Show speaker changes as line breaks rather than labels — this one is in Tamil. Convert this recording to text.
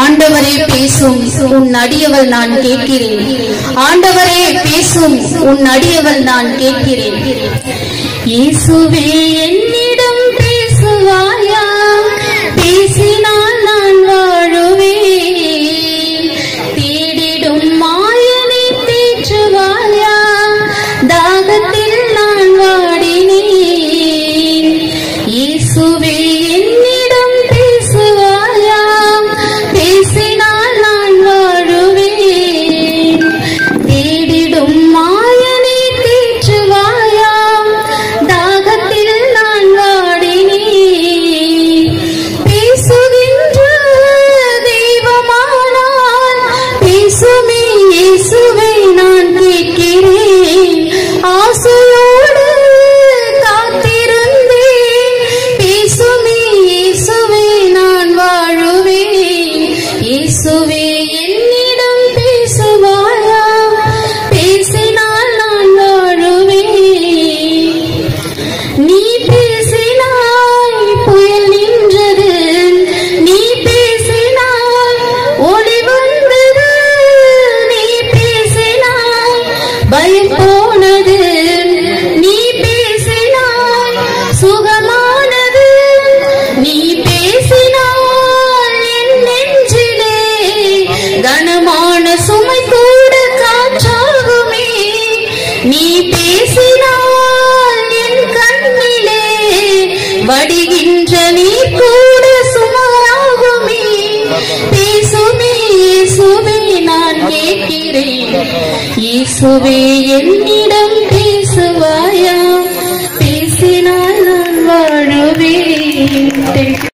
ஆண்டவரே பேசும் உன் அடியவள் நான் கேட்கிறேன் ஆண்டவரே பேசும் உன் அடியவள் நான் கேட்கிறேன் இயேசுவே என்னிடம் பேசுவாயா பேசினால் நான் வாழுவேன் தேடிடும் மாயனை தேற்றுவாயா தாகத்தில் நான் வாடினேன் இயேசுவே என்னிடம் பேசுவாயா பேசினால் நான் வாழுவேன் தேடிடும் மாயனை தேற்றுவாயா தாகத்தில் நான் வாடினேன் பேசுகின்ற தெய்வமானால் பேசுமே இயேசுவை நான் கேட்கிறேன் ஆசையோடு காத்திருந்தேன் பேசுமே இயேசுவை நான் வாழுவேன் இயேசுவே என்னிடம் பேசுவாயா பேசினால் நான் வாழுவேன் நீ பேசினாய் புயல் நின்றது நீ பேசினாய் ஒளி வந்தது நீ பேசினாய் பயம் போனது நீ பேசினாய் சுகமானது நீ பேசினாய் என் நெஞ்சிலே கனமான சுமை கூட காற்றாகுமே நீ பேசினால் என் கண்ணிலே வடிகின்ற நீ கூட சுமாராகுமே பேசுமே இயேசுவே நான் கேட்கிறேன் இயேசுவே என்னிடம் பேசுவாயா பேசினால் நான் வாழுவேன்